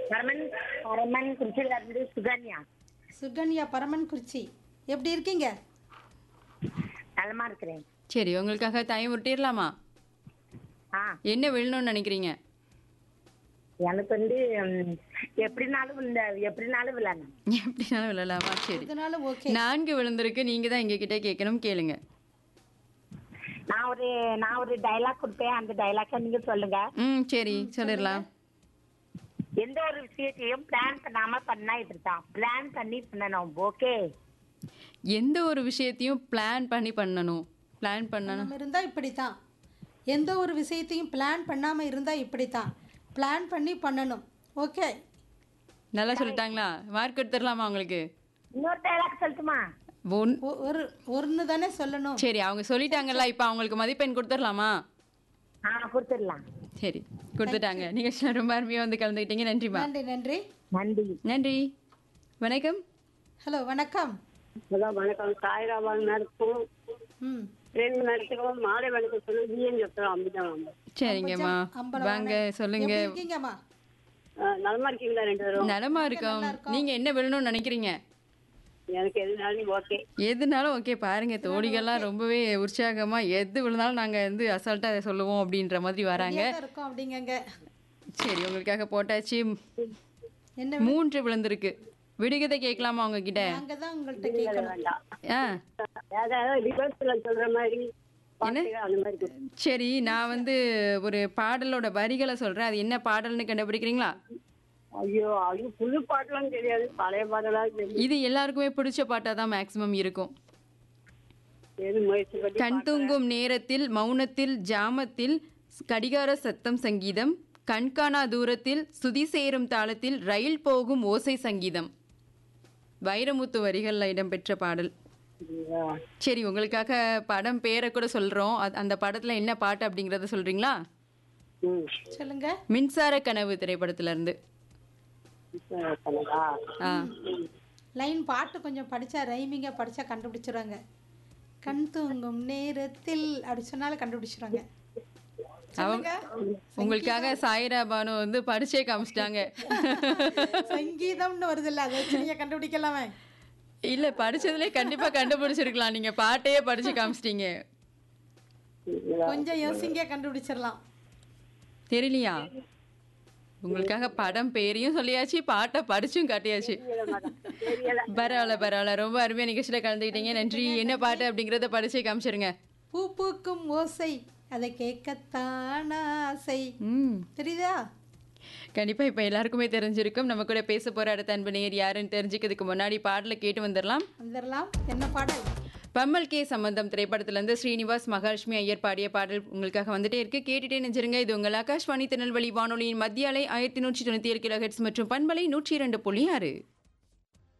பரமன் பரமன் குறிச்சியில இருந்து சுகன்யா சுகன்யா பரமன் குறிச்சி எப்படி இருக்கீங்க நலமா இருக்கிறேன் சரி உங்களுக்காக டைம் விட்டிடலாமா ஆ என்ன விழணும்னு நினைக்கிறீங்க எனக்கு வந்து ம், எப்படினாலும் இந்த எப்படினாலும் விளையாடணும் எப்படினாலும் விழலாமா சரி இதனால ஓகே நான்கு விழுந்திருக்கு நீங்க தான் எங்க கிட்ட கேட்கணும் கேளுங்க நான் ஒரு நான் ஒரு டைலாக் கொடுப்பேன் அந்த டைலாக்க நீங்க சொல்லுங்க ம் சரி சொல்லிடலாம் எந்த ஒரு விஷயத்தையும் பிளான் பண்ணாம பண்ணா இப்படித்தான் பிளான் பண்ணி பண்ணணும் ஓகே எந்த ஒரு விஷயத்தையும் பிளான் பண்ணி பண்ணணும் பிளான் பண்ணணும் நம்ம இருந்தா இப்படித்தான் எந்த ஒரு விஷயத்தையும் பிளான் பண்ணாம இருந்தா இப்படித்தான் பிளான் பண்ணி பண்ணணும் ஓகே நல்லா சொல்லிட்டாங்களா மார்க் எடுத்துடலாமா உங்களுக்கு இன்னொரு டைலாக் சொல்லட்டுமா ஒன் ஒ- ஒரு ஒன்று தானே சொல்லணும் சரி அவங்க சொல்லிட்டாங்கல்ல இப்போ அவங்களுக்கு மதிப்பெண் கொடுத்துடலாமா ஆ கொடுத்துடலாம் சரி கொடுத்துட்டாங்க நீங்க ரொம்ப அருமையாக வந்து கலந்துக்கிட்டீங்க நன்றிமா நன்றி நன்றி நன்றி நன்றி வணக்கம் ஹலோ வணக்கம் ஹலோ வணக்கம் சாய்ராபால் மேடத்துக்கும் ம் ரெண்டு மேடத்துக்கும் மாலை வணக்கம் சொல்லி ஜிஎன் சொல்கிறோம் அம்பிதான் நம்ம சரிங்கம்மா அம்பலம் வாங்க வாங்க. சொல்லுங்க எப்படி இருக்கீங்கம்மா நலமா இருக்கீங்களா ரெண்டு பேரும் நலமா இருக்கோம் நீங்க என்ன விழணும்னு நினைக்கிறீங்க எனக்கு எதுனாலும் ஓகே எதுனாலும் ஓகே பாருங்க தோழிகள்லாம் ரொம்பவே உற்சாகமா எது விழுந்தாலும் நாங்க வந்து அசால்ட்டா அதை சொல்லுவோம் அப்படின்ற மாதிரி வராங்க ரெடியா தான் இருக்கோம் அப்படிங்கங்க சரி உங்களுக்காக போட்டாச்சு என்ன மூன்று விழுந்திருக்கு விடுகதை கேட்கலாமா உங்ககிட்ட நாங்க தான் உங்கள்கிட்ட கேட்கணும் வேண்டாம் ஆ ஏதாவது ரிவர்ஸ்ல சொல்ற மாதிரி பாட்டுகள் அந்த மாதிரி கொடு. சரி நான் வந்து ஒரு பாடலோட வரிகளை சொல்றேன் அது என்ன பாடல்னு கண்டுபிடிக்கிறீங்களா ஐயோ அது புது பாட்டெல்லாம் தெரியாது பழைய பாட்டெல்லாம் தெரியும் இது எல்லாருக்குமே பிடிச்ச பாட்டா தான் மேக்சிமம் இருக்கும் எது முயற்சி பண்ணி கண் தூங்கும் நேரத்தில் மௌனத்தில் ஜாமத்தில் கடிகார சத்தம் சங்கீதம் கண்காணா தூரத்தில் சுதி சேரும் தாளத்தில் ரயில் போகும் ஓசை சங்கீதம் வைரமுத்து வரிகளில் இடம்பெற்ற பாடல் பார்க்கலையா? சரி உங்களுக்காக படம் பேரை கூட சொல்றோம் அது- அந்த படத்துல என்ன பாட்டு அப்படிங்கறத சொல்றீங்களா ம் சொல்லுங்க மின்சார கனவு திரைப்படத்துல இருந்து பண்ணதா ஆ லைன் பாட்டு கொஞ்சம் படிச்சா ரைமிங்கா படிச்சா கண்டுபிடிச்சிருவாங்க கண் தூங்கும் நேரத்தில் அப்படி சொன்னாலும் கண்டுபிடிச்சிருவாங்க அவங்க உங்களுக்காக சாயிரா பானு வந்து படிச்சே காமிச்சிட்டாங்க சங்கீதம்னு வருது இல்ல அதை வச்சு நீங்க கண்டுபிடிக்கலாமே இல்ல படிச்சதுலயே கண்டிப்பா கண்டுபிடிச்சிருக்கலாம் நீங்க பாட்டையே படிச்சு காமிச்சிட்டீங்க கொஞ்சம் யோசிங்க கண்டுபிடிச்சிடலாம் தெரியலையா உங்களுக்காக படம் பேரையும் சொல்லியாச்சு பாட்டை படிச்சும் காட்டியாச்சு பரவாயில்ல பரவாயில்ல ரொம்ப அருமையா நிகழ்ச்சியில கலந்துக்கிட்டீங்க நன்றி என்ன பாட்டு அப்படிங்கறத படிச்சே காமிச்சிருங்க பூ பூக்கும் ஓசை அதை கேட்கத்தான் ஆசை ம் தெரியுதா கண்டிப்பா இப்ப எல்லாருக்குமே தெரிஞ்சிருக்கும் நம்ம கூட பேச போற அடுத்த அன்பு நேர் யாருன்னு தெரிஞ்சுக்கிறதுக்கு முன்னாடி பாடலை கேட்டு வந்துடலாம் வந்துடலாம் என்ன பாடல் பம்மல் கே சம்பந்தம் திரைப்படத்துல இருந்து ஸ்ரீனிவாஸ் மகாலட்சுமி ஐயர் பாடிய பாடல் உங்களுக்காக வந்துட்டே இருக்கு கேட்டுட்டே நெஞ்சிருங்க இது உங்கள் ஆகாஷ்வாணி திருநெல்வேலி வானொலியின் மத்திய அலை ஆயிரத்தி நூற்றி தொண்ணூத்தி ஏழு கிலோ மற்றும் பண்பலை நூற்றி இரண்டு புள்ளி ஆறு